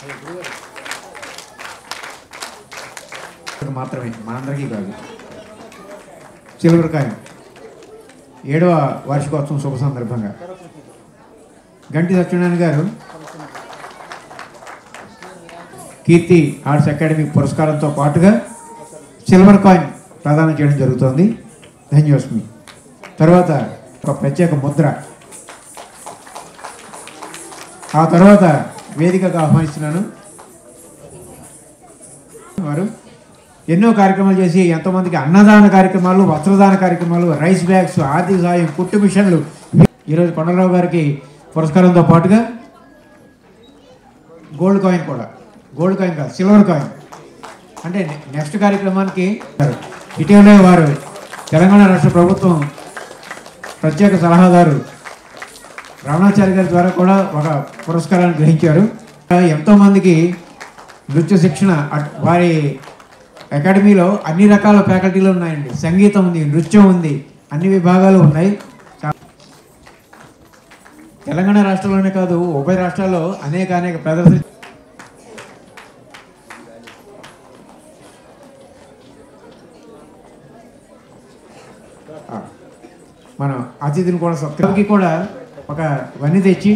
మాత్రమే మనందరికీ కాదు సిల్వర్ కాయిన్ ఏడవ వార్షికోత్సవం శుభ సందర్భంగా గంటి సత్యనారాయణ గారు కీర్తి ఆర్ట్స్ అకాడమీ పురస్కారంతో పాటుగా సిల్వర్ కాయిన్ ప్రదానం చేయడం జరుగుతోంది ధన్యోస్మి తర్వాత ఒక ప్రత్యేక ముద్ర ఆ తర్వాత వేదికగా ఆహ్వానిస్తున్నాను వారు ఎన్నో కార్యక్రమాలు చేసి ఎంతోమందికి అన్నదాన కార్యక్రమాలు వస్త్రదాన కార్యక్రమాలు రైస్ బ్యాగ్స్ ఆర్థిక సాయం కుట్టు మిషన్లు ఈరోజు కొండలరావు గారికి పురస్కారంతో పాటుగా గోల్డ్ కాయిన్ కూడా గోల్డ్ కాయిన్ కాదు సిల్వర్ కాయిన్ అంటే నె- నెక్స్ట్ కార్యక్రమానికి ఇటీవలే వారు తెలంగాణ రాష్ట్ర ప్రభుత్వం ప్రత్యేక సలహాదారు రమణాచారి గారి ద్వారా కూడా ఒక పురస్కారాన్ని గ్రహించారు ఎంతోమందికి నృత్య శిక్షణ అట్- వారి అకాడమీలో అన్ని రకాల ఫ్యాకల్టీలు ఉన్నాయండి సంగీతం ఉంది నృత్యం ఉంది అన్ని విభాగాలు ఉన్నాయి చా- తెలంగాణ రాష్ట్రంలోనే కాదు ఉభయ రాష్ట్రాల్లో అనేక అనేక ప్రదర్శన ఆ, మనం అతిథిని కూడా సత్కారానికి కూడా ఒక వన్ని తెచ్చి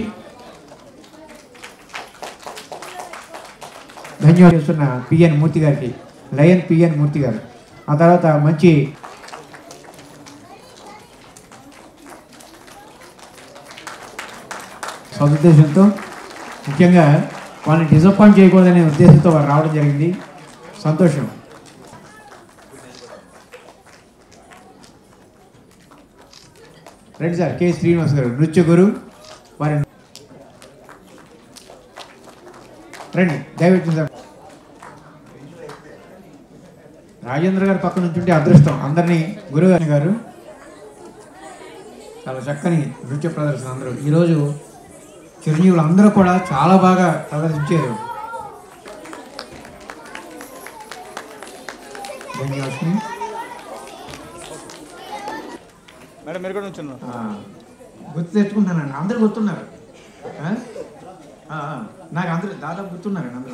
ధన్యవాదాలు చేస్తున్న పిఎన్ మూర్తి గారికి లయన్ పిఎన్ మూర్తి గారు ఆ తర్వాత మంచి సదుద్దేశంతో ముఖ్యంగా వాళ్ళని డిసప్పాయింట్ చేయకూడదనే ఉద్దేశంతో వారు రావడం జరిగింది సంతోషం రండి సార్ కె శ్రీనివాస్ గారు నృత్య గురు వారి రండి దయవచ్చింది సార్ రాజేంద్ర గారు పక్కన నుంచుంటే అదృష్టం అందరినీ గురుగారి గారు చాలా చక్కని నృత్య ప్రదర్శన అందరూ ఈరోజు చిరంజీవులు అందరూ కూడా చాలా బాగా ప్రదర్శించారు ధన్యవాదాలు మేడం మీరు కూడా ఉంచున్నారు ఆ, గుర్తు తెచ్చుకుంటానండి అందరు గుర్తున్నారు ఆ? ఆ, ఆ, నాకు అందరూ దాదాపు గుర్తున్నారండి అందరూ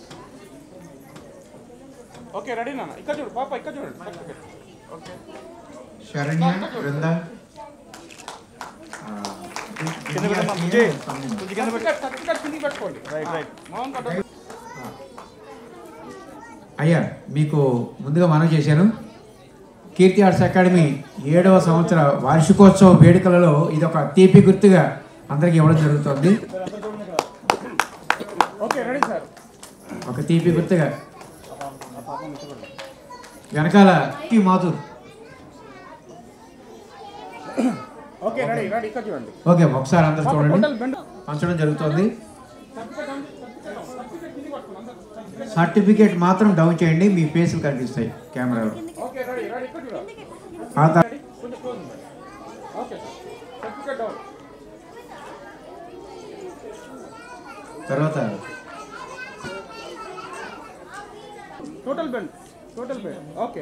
ఓకే రెడీ నాన్న ఇక్కడ చూడు పాప ఇక్కడ చూడండి పక్కకి. ఓకే శరణ్య బృంద ఆ, కింద పెట్టమ్మా, బుజ్జి. బుజ్జి కింద పెట్టు. ఇక్కడ కిందికి పెట్టుకోండి రైట్ రైట్ మోహన్ కట్ట అయ్యా మీకు ముందుగా మనం చేశాను కీర్తి ఆర్ట్స్ అకాడమీ ఏడవ సంవత్సర వార్షికోత్సవ వేడుకలలో ఇది ఒక తీపి గుర్తుగా అందరికీ ఇవ్వడం జరుగుతుంది ఓకే రెడీ సార్ ఒక తీపి గుర్తుగా వెనకాల టీ మాధుర్ ఓకే రెడీ రెడీ ఇక్కడ చూడండి ఓకే ఒకసారి అందరు చూడండి హోటల్ బెండ్ పంచడం జరుగుతుంది సర్టిఫికేట్ మాత్రం డౌన్ చేయండి మీ ఫేసులు కనిపిస్తాయి కెమెరాలో ఓకే రెడీ రెడీ ఇక్కడ చూడండి ఆ తర్వాత కొంచెం క్లోజ్ ఉంది ఓకే సర్టిఫికేట్ డౌన్ తర్వాత total bend total bend okay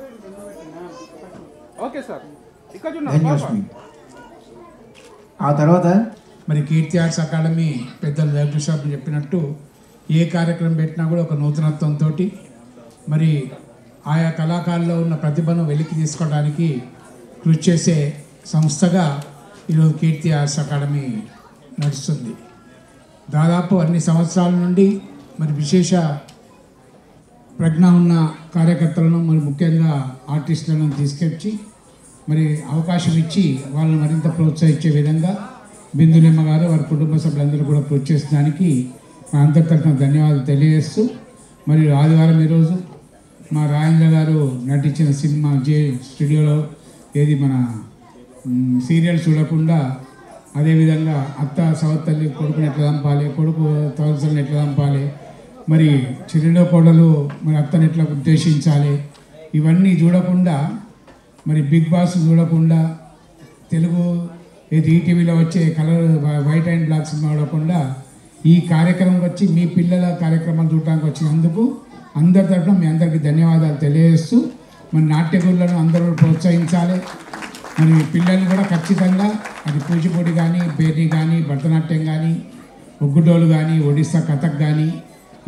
okay sir ఇక్కడ చూడండి పాప ధన్యోస్మి ఆ తర్వాత మరి కీర్తి ఆర్ట్స్ అకాడమీ పెద్దలు వెంకటేశ్వర చెప్పినట్టు ఏ కార్యక్రమం పెట్టినా కూడా ఒక నూతనత్వంతో మరి ఆయా కళాకారుల్లో ఉన్న ప్రతిభను వెలికి తీసుకోవడానికి కృషి చేసే సంస్థగా ఈరోజు కీర్తి ఆర్ట్స్ అకాడమీ నడుస్తుంది దాదాపు అన్ని సంవత్సరాల నుండి మరి విశేష ప్రజ్ఞ ఉన్న కార్యకర్తలను మరి ముఖ్యంగా ఆర్టిస్టులను తీసుకొచ్చి మరి అవకాశం ఇచ్చి వాళ్ళని మరింత ప్రోత్సహించే విధంగా బిందులమ్మ గారు వారి కుటుంబ సభ్యులందరూ కూడా కృషి చేసడానికి మా అందరి తరఫున ధన్యవాదాలు తెలియజేస్తూ మరి ఆదివారం ఈరోజు మా రాజేంద్ర గారు నటించిన సినిమా జే స్టూడియోలో ఏది మన మ్, సీరియల్ చూడకుండా అదేవిధంగా అత్త సవత్తల్లి కొడుకుని ఎట్లా చంపాలి కొడుకు తవలసల్ని ఎట్లా చంపాలి మరి చెల్లిలో కోడలు మరి అత్తని ఎట్లా ఉద్దేశించాలి ఇవన్నీ చూడకుండా మరి బిగ్ బాస్ చూడకుండా తెలుగు ఏది ఈటీవీలో వచ్చే colour white and black cinema చూడకుండా ఈ కార్యక్రమం వచ్చి మీ పిల్లల కార్యక్రమాలు చూడటానికి వచ్చినందుకు అందరి తరఫున మీ అందరికీ ధన్యవాదాలు తెలియజేస్తూ మరి నాట్య గురులను అందరూ ప్రోత్సహించాలి మరి పిల్లల్ని కూడా ఖచ్చితంగా అది కూచిపూడి కానీ బేరీ కానీ భరతనాట్యం కానీ ఒగ్గుడోలు కానీ ఒడిస్సా కథక్ కానీ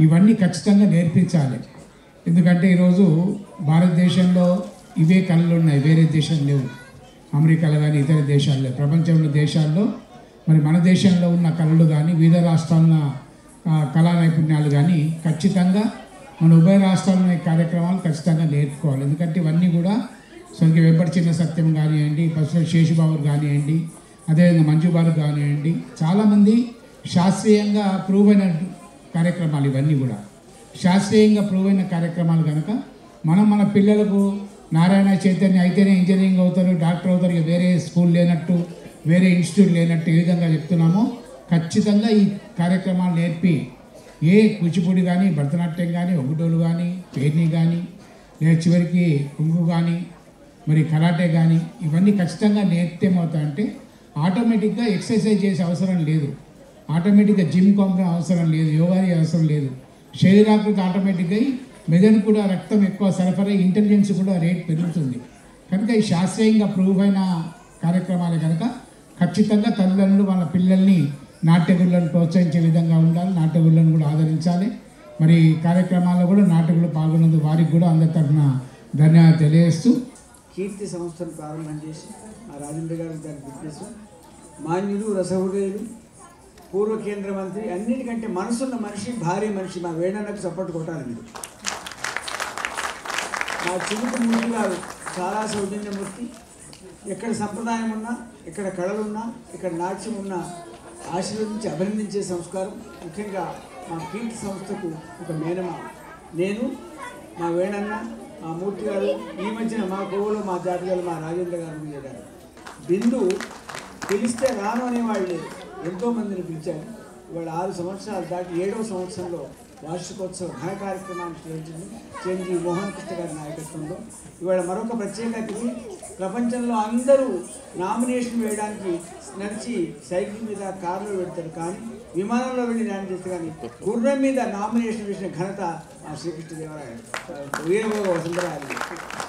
ఇవన్నీ ఖచ్చితంగా నేర్పించాలి ఎందుకంటే ఈరోజు భారతదేశంలో ఇవే కళలు ఉన్నాయి వేరే దేశం లేవు అమెరికాలో కానీ ఇతర దేశాల్లో ప్రపంచంలో దేశాల్లో మరి మన దేశంలో ఉన్న కళలు కానీ వివిధ రాష్ట్రాల ఆ, కళా నైపుణ్యాలు కానీ ఖచ్చితంగా మన ఉభయ రాష్ట్రాల్లో ఈ కార్యక్రమాలు ఖచ్చితంగా నేర్చుకోవాలి ఎందుకంటే ఇవన్నీ కూడా స్వర్గీయ వెంపటి చిన్న సత్యం కానివ్వండి ప్రొఫెసర్ శేషుబాబు కానివ్వండి అదేవిధంగా మంజు బాబు కానివ్వండి చాలామంది శాస్త్రీయంగా ప్రూవ్ అయిన కార్యక్రమాలు ఇవన్నీ కూడా శాస్త్రీయంగా ప్రూవ్ అయిన కార్యక్రమాలు కనుక మనం మన పిల్లలకు నారాయణ చైతన్య అయితేనే ఇంజనీరింగ్ అవుతారు డాక్టర్ అవుతారు ఇక వేరే స్కూల్ లేనట్టు వేరే ఇన్స్టిట్యూట్ లేనట్టు ఏ విధంగా చెప్తున్నామో ఖచ్చితంగా ఈ కార్యక్రమాలు నేర్పి ఏ కూచిపూడి కానీ భరతనాట్యం కానీ ఒగ్గుటోలు కానీ పేర్ని కానీ లేదా చివరికి కుంగు కానీ మరి కరాటే కానీ ఇవన్నీ ఖచ్చితంగా నేర్పితే ఏమవుతాయంటే ఆటోమేటిక్గా ఎక్సర్సైజ్ చేసే అవసరం లేదు ఆటోమేటిక్గా జిమ్ కొంపడం అవసరం లేదు యోగా చేసే అవసరం లేదు శరీరాకృతి ఆటోమేటిక్గా మెదడు కూడా రక్తం ఎక్కువ సరఫరా ఇంటెలిజెన్స్ కూడా రేట్ పెరుగుతుంది కనుక ఈ శాస్త్రీయంగా ప్రూవ్ అయిన కార్యక్రమాలు కనుక ఖచ్చితంగా తల్లిదండ్రులు వాళ్ళ పిల్లల్ని నాట్యగుళ్ళను ప్రోత్సహించే విధంగా ఉండాలి నాట్యగుళ్ళను కూడా ఆదరించాలి మరి ఈ కార్యక్రమాల్లో కూడా నాటకులు పాల్గొన్నందుకు వారికి కూడా అందరి తరఫున ధన్యవాదాలు తెలియజేస్తూ కీర్తి సంస్థను ప్రారంభం చేసి ఆ రాజేంద్ర గారు దానికి గుర్తిస్తూ మాన్యులు రసహృదయులు పూర్వ కేంద్ర మంత్రి అన్నిటికంటే మనసున్న మనిషి భారీ మనిషి మా వేణన్నకు సపోర్ట్ కొట్టాలి మీరు మా చిలుకు మూర్తి గారు చాలా సౌజన్యమూర్తి ఎక్కడ సంప్రదాయం ఉన్నా ఎక్కడ కళలున్నా ఇక్కడ నాట్యం ఉన్నా ఆశీర్వదించి అభినందించే సంస్కారం ముఖ్యంగా మా కీర్తి సంస్థకు ఒక మేనమా నేను మా వేణన్న మా మూర్తి గారు ఈ మధ్యన మా కోవలో మా జాతకాలు మా రాజేంద్ర గారు ఉండేవారు బిందు పిలిస్తే రాను అనేవాళ్ళు లేరు ఎంతో మందిని పిలిచారు ఇవాళ ఆరు సంవత్సరాలు దాటి ఏడవ సంవత్సరంలో వార్షికోత్సవ ఘన కార్యక్రమాన్ని నిర్వహించింది చిరంజీవి మోహన్ కృష్ణ గారి నాయకత్వంలో ఇవాళ మరొక ప్రత్యేక అతిథి ప్రపంచంలో అందరూ నామినేషన్ వేయడానికి నడిచి సైకిల్ మీద కారులో పెడతారు కానీ విమానంలో వెళ్ళి న్యాయం చేస్తే కానీ గుర్రం మీద నామినేషన్ వేసిన ఘనత ఆ శ్రీకృష్ణదేవరాయ వీరభోగ వసుంధరాయ